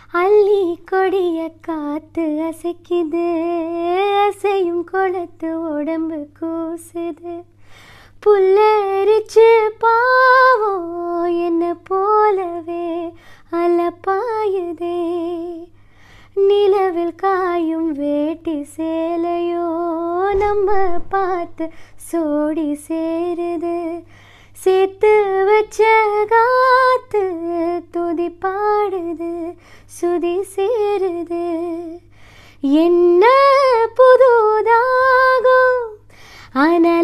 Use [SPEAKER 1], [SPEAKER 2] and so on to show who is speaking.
[SPEAKER 1] அள்ளி கொடிய காத்து அசைக்குது அசையும் குளத்து உடம்பு கூசுது புல்லரிச்சு பாவம் என்ன போலவே அலப்பாயுதே நிலவில் காயும் வேட்டி சேலையோ நம்ம பார்த்து சோடி சேருது சேர்த்து வச்ச காத்து துதி பாடுது சுதி சேருது என்ன புதுதாகும் ஆனா